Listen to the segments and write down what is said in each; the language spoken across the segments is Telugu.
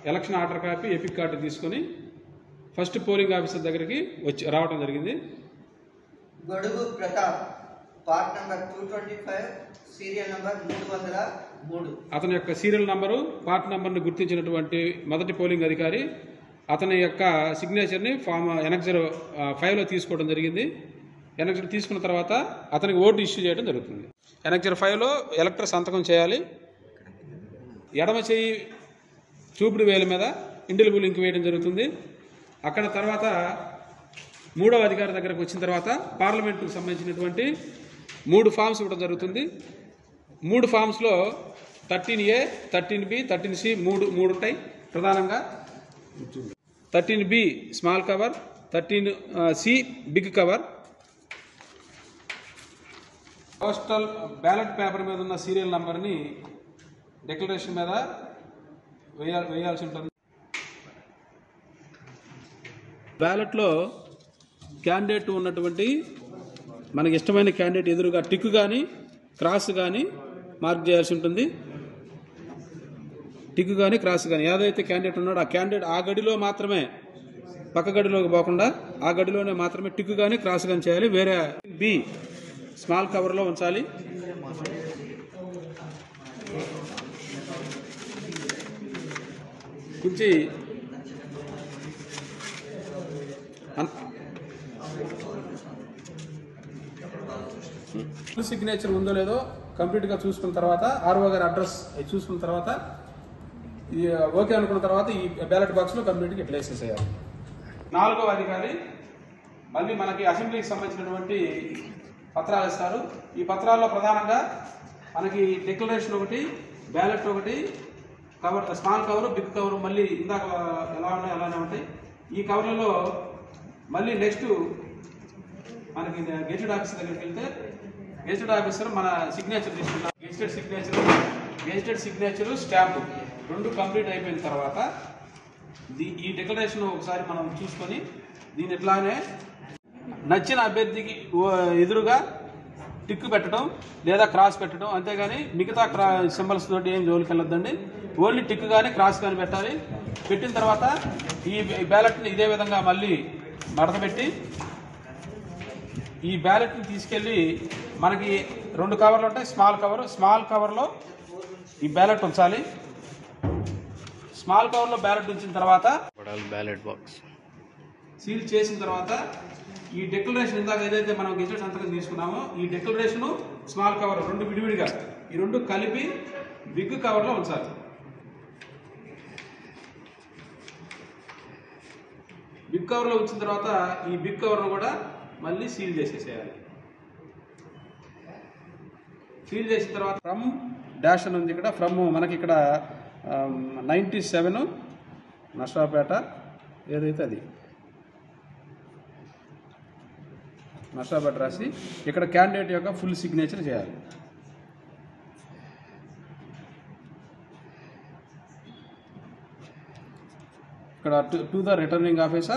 election order copy EPIC card తీసుకొని ఫస్ట్ పోలింగ్ ఆఫీసర్ దగ్గరికి వచ్చి రావడం జరిగింది గొడుగు Pratap part number two twenty five serial number మూడు వందల మూడు అతని యొక్క సీరియల్ నంబరు పార్ట్ నంబర్ని గుర్తించినటువంటి మొదటి పోలింగ్ అధికారి అతని యొక్క సిగ్నేచర్ని ఫామ్ ఎనక్జర్ ఫైవ్లో తీసుకోవడం జరిగింది ఎనక్జర్ తీసుకున్న తర్వాత అతనికి ఓటు ఇష్యూ చేయడం జరుగుతుంది ఎనక్జర్ ఫైవ్లో ఎలక్టర్ సంతకం చేయాలి ఎడమ చేయి చూపుడు వేల మీద ఇండిలిబుల్ ఇంక్ వేయడం జరుగుతుంది అక్కడ తర్వాత మూడవ అధికారి దగ్గరకు వచ్చిన తర్వాత పార్లమెంటుకు సంబంధించినటువంటి మూడు ఫామ్స్ ఇవ్వడం జరుగుతుంది మూడు ఫామ్స్లో thirteen A thirteen B thirteen C మూడు మూడు ఉంటాయి ప్రధానంగా thirteen B small cover thirteen C big cover postal ballot paper మీద ఉన్న సీరియల్ నంబర్ని డిక్లరేషన్ మీద వేయ వేయాల్సి ఉంటుంది బ్యాలెట్లో క్యాండిడేట్ ఉన్నటువంటి మనకి ఇష్టమైన క్యాండిడేట్ ఎదురుగా టిక్ కానీ క్రాస్ కానీ మార్క్ చేయాల్సి ఉంటుంది టిక్ కానీ క్రాస్ కానీ ఏదైతే క్యాండిడేట్ ఉన్నాడో ఆ క్యాండిడేట్ ఆ గడిలో మాత్రమే పక్క గడిలోకి పోకుండా ఆ గడిలోనే మాత్రమే టిక్ కానీ క్రాస్ కానీ చేయాలి వేరే బి స్మాల్ కవర్లో ఉంచాలి ఉంచి అన్- ఫుల్ సిగ్నేచర్ ఉందో లేదో కంప్లీట్గా చూసుకున్న తర్వాత ఆర్ఓ గారి అడ్రస్ చూసుకున్న తర్వాత ఇది ఓకే అనుకున్న తర్వాత ఈ బ్యాలెట్ బాక్స్లో కంప్లీట్గా ఇట్లా వేసేసేయాలి నాలుగవ అధికారి మళ్ళీ మనకి అసెంబ్లీకి సంబంధించినటువంటి పత్రాలు ఇస్తారు ఈ పత్రాల్లో ప్రధానంగా మనకి డిక్లరేషన్ ఒకటి బ్యాలెట్ ఒకటి cover small cover big cover మళ్ళీ ఇందాక ఎలా ఉన్నాయి అలానే ఉంటాయి ఈ కవర్లలో మళ్ళీ నెక్స్ట్ మనకి గెజెట్ ఆఫీసర్ దగ్గరికి వెళ్తే గెజెట్ ఆఫీసర్ మన సిగ్నేచర్ తీసుకుంటాం gazetted signature gazetted signature stamp రెండు కంప్లీట్ అయిపోయిన తర్వాత దీ- ఈ డిక్లరేషన్ ఒకసారి మనం చూసుకొని దీని ఇట్లానే నచ్చిన అభ్యర్థికి ఓ- ఎదురుగా టిక్ పెట్టడం లేదా క్రాస్ పెట్టడం అంతేగాని మిగతా క్రా సింబల్స్ తోటి ఏం జోలికి వెళ్ళొద్దండి ఓన్లీ టిక్ కానీ క్రాస్ కానీ పెట్టాలి పెట్టిన తర్వాత ఈ బ్యాలెట్ని ఇదే విధంగా మళ్ళీ మడత పెట్టి ఈ బ్యాలెట్ని తీసుకెళ్ళి మనకి రెండు కవర్లు ఉంటాయి స్మాల్ కవర్ స్మాల్ కవర్లో ఈ బ్యాలెట్ ఉంచాలి స్మాల్ కవర్లో బ్యాలెట్ ఉంచిన తర్వాత బ్యాలెట్ బాక్స్ సీల్ చేసిన తర్వాత ఈ డిక్లరేషన్ ఇందాక ఏదైతే మనం గెజెట్ సంతకం తీసుకున్నామో ఈ డిక్లరేషన్ స్మాల్ కవర్ రెండు విడివిడిగా ఈ రెండు కలిపి బిగ్ కవర్లో ఉంచాలి బిగ్ కవర్లో ఉంచిన తర్వాత ఈ బిగ్ కవర్ను కూడా మళ్ళీ సీల్ చేసేసేయాలి సీల్ చేసిన తర్వాత ఫ్రమ్ డాష్ అని ఉంది ఇక్కడ ఫ్రమ్ మనకి ఇక్కడ నైంటీ సెవెన్ నష్టాపేట ఏదైతే అది నష్టాపేట రాసి ఇక్కడ క్యాండిడేట్ యొక్క ఫుల్ సిగ్నేచర్ చేయాలి ఇక్కడ to the returning officer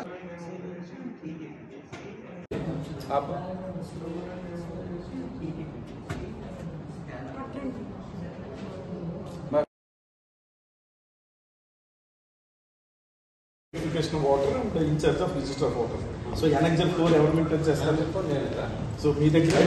verification voter and in charge of register of voter so annexure four ఎవరు మెయింటైన్ చేస్తారు సో మీ దగ్గర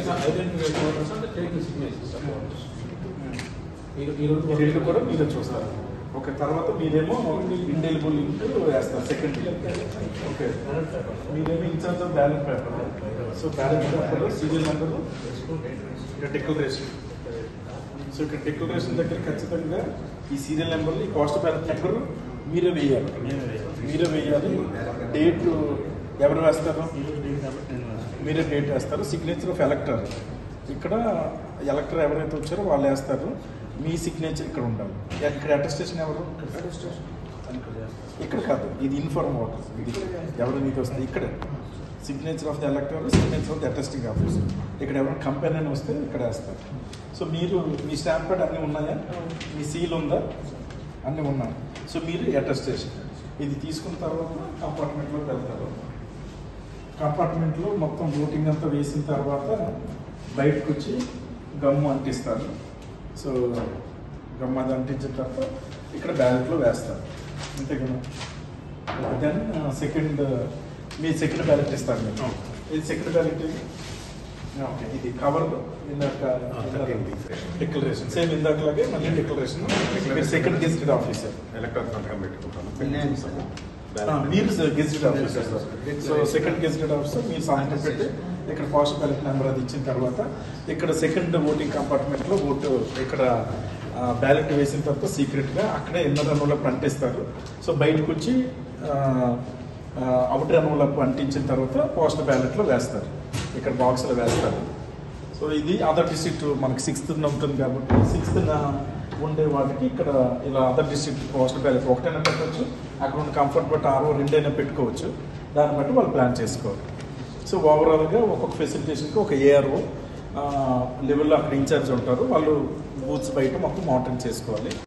ఈ రెండు కూడా మీరే చూస్తారు ఓకే తర్వాత మీరేమో ఇండెలిబుల్ ఇంటూ వేస్తారు సెకండ్ ఓకే మీరేమో in charge of ballot paper so ballot paper serial number declaration so ఇక్కడ డిక్లరేషన్ దగ్గర ఖచ్చితంగా ఈ సీరియల్ నెంబర్లు ఈ కాస్ట్ బ్యాలెట్ నెంబర్ మీరే వేయాలి మీరే వేయాలి డేట్ ఎవరు వేస్తారు మీరే డేట్ వేస్తారు సిగ్నేచర్ ఆఫ్ ఎలక్టర్ ఇక్కడ ఎలక్టర్ ఎవరైతే వచ్చారో వాళ్ళు వేస్తారు మీ సిగ్నేచర్ ఇక్కడ ఉండాలి ఇక్కడ అటెస్టేషన్ ఎవరు ఇక్కడ కాదు ఇది ఇన్ఫార్మ్ వాటర్ ఇది ఎవరు మీకు వస్తుంది ఇక్కడ signature of the elector signature of the attesting officer ఇక్కడ ఎవరైనా కంపెనీ అని వస్తే ఇక్కడ వేస్తారు సో మీరు మీ స్టాంప్ ప్యాడ్ అన్నీ ఉన్నాయా మీ సీల్ ఉందా అన్నీ ఉన్నాయి సో మీరు అటెస్టేషన్ ఇది తీసుకున్న తర్వాత కంపార్ట్మెంట్లోకి వెళ్తారు కంపార్ట్మెంట్లో మొత్తం ఓటింగ్ అంతా వేసిన తర్వాత బయటకు వచ్చి గమ్ము అంటిస్తారు సో గమ్ము అది అంటించిన తర్వాత ఇక్కడ బ్యాలెట్లో వేస్తారు అంతే కదా దెన్ సెకండ్ మీ సెకండ్ బ్యాలెట్ ఇస్తారు మీరు ఇది సెకండ్ బ్యాలెట్ ఇది ఓకే ఇది కవర్ ఇందాక డిక్లరేషన్ సేమ్ ఇందాకలాగే మళ్ళీ డిక్లరేషన్ మీరు సెకండ్ గెస్టెడ్ ఆఫీసర్ ఎలక్ట్రాన్ సంతకం పెట్టుకుంటాను మీరు gazetted officer so second gazetted officer మీరు సాయంత్రం పెట్టి ఇక్కడ పోస్ట్ బ్యాలెట్ నెంబర్ అది ఇచ్చిన తర్వాత ఇక్కడ సెకండ్ ఓటింగ్ కంపార్ట్మెంట్ లో ఓటు ఇక్కడ బ్యాలెట్ వేసిన తర్వాత సీక్రెట్ గా అక్కడే ఎన్నో రన్నులకు అంటిస్తారు సో బయటకు వచ్చి అవుట్ రన్నులకు అంటించిన తర్వాత పోస్ట్ బ్యాలెట్ లో వేస్తారు ఇక్కడ బాక్స్ లో వేస్తారు సో ఇది అదర్ డిస్ట్రిక్ట్ మనకి సిక్స్త్ ఉంటుంది కాబట్టి సిక్స్త్ ఉండే వాళ్ళకి ఇక్కడ ఇలా అదర్ డిస్ట్రిక్ట్ పోస్ట్ బ్యాలెట్ ఒకటైనా పెట్టవచ్చు అక్కడ ఉన్న కంఫర్ట్ బట్టి ఆరో రెండైనా పెట్టుకోవచ్చు దాన్ని బట్టి వాళ్ళు ప్లాన్ చేసుకోవాలి సో ఓవరాల్గా ఒక్కొక్క ఫెసిలిటేషన్కి ఒక ఏఆర్ఓ లెవెల్లో అక్కడ ఇన్ఛార్జ్ ఉంటారు వాళ్ళు బూత్స్ బయట మొత్తం మానిటరింగ్ చేసుకోవాలి